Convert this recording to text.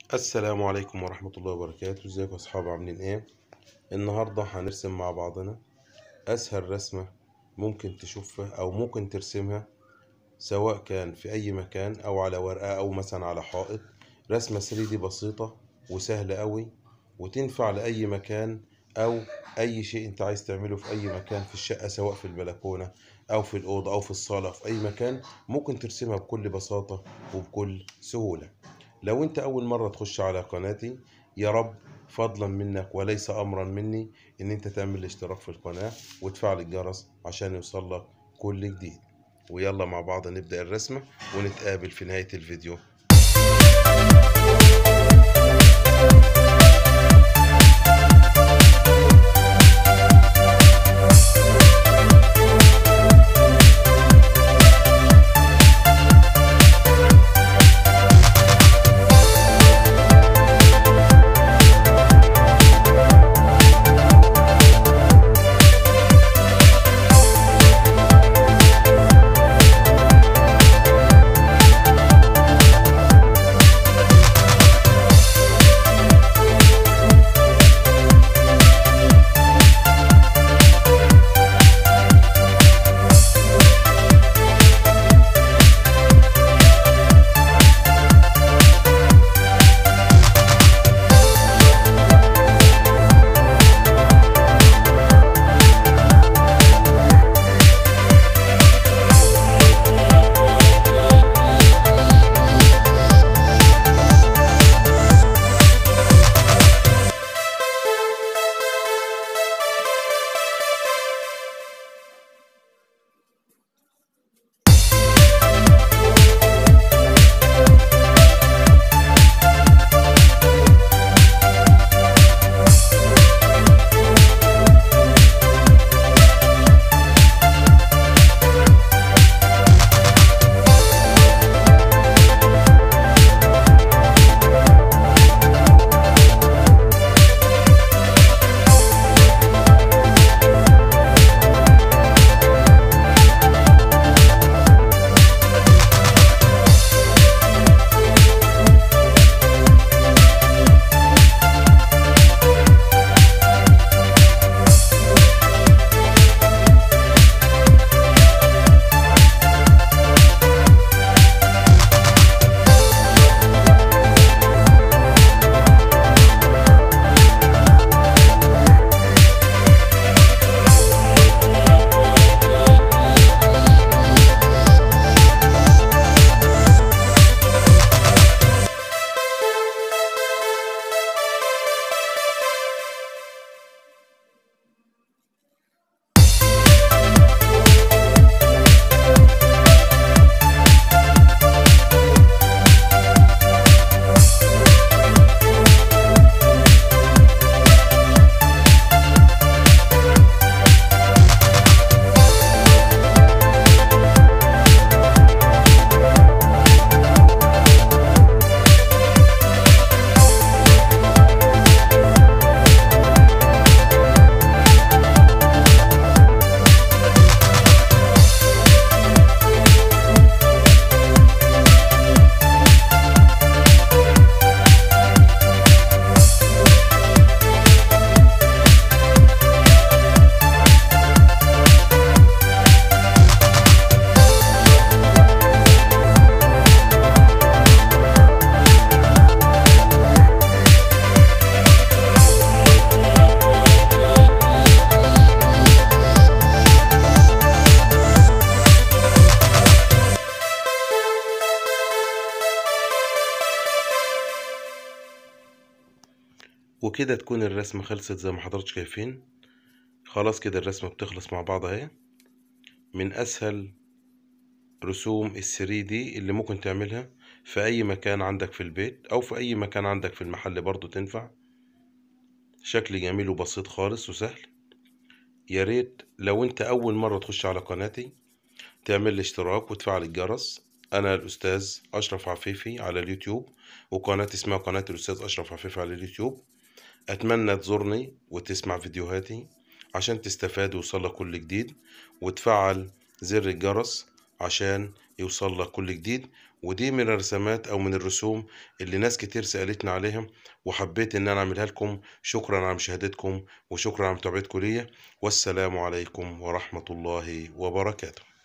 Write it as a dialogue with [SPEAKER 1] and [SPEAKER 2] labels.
[SPEAKER 1] السلام عليكم ورحمة الله وبركاته ازيكم يا اصحاب عاملين ايه النهاردة هنرسم مع بعضنا اسهل رسمة ممكن تشوفها او ممكن ترسمها سواء كان في اي مكان او على ورقة او مثلا على حائط رسمة 3D بسيطة وسهلة قوي وتنفع لأي مكان او اي شيء انت عايز تعمله في اي مكان في الشقة سواء في البلكونة او في الأوضة او في الصالة في اي مكان ممكن ترسمها بكل بساطة وبكل سهولة لو انت اول مرة تخش على قناتي يا رب فضلا منك وليس امرا مني ان انت تعمل اشتراك في القناة وتفعل الجرس عشان يوصلك كل جديد ويلا مع بعض نبدأ الرسمة ونتقابل في نهاية الفيديو وكده تكون الرسمة خلصت زي ما حضرتك شايفين خلاص كده الرسمة بتخلص مع بعض اهي من اسهل رسوم الثري دي اللي ممكن تعملها في اي مكان عندك في البيت او في اي مكان عندك في المحل برضو تنفع شكل جميل وبسيط خالص وسهل يا ريت لو انت اول مرة تخش على قناتي تعمل لي اشتراك وتفعل الجرس انا الاستاذ اشرف عفيفي على اليوتيوب وقناتي اسمها قناة الاستاذ اشرف عفيفي على اليوتيوب اتمنى تزورني وتسمع فيديوهاتي عشان تستفاد ويوصلك كل جديد وتفعل زر الجرس عشان يوصل لك كل جديد ودي من الرسمات او من الرسوم اللي ناس كتير سألتنا عليها وحبيت ان انا اعملها لكم شكرا على مشاهدتكم وشكرا على متابعتكم ليا والسلام عليكم ورحمة الله وبركاته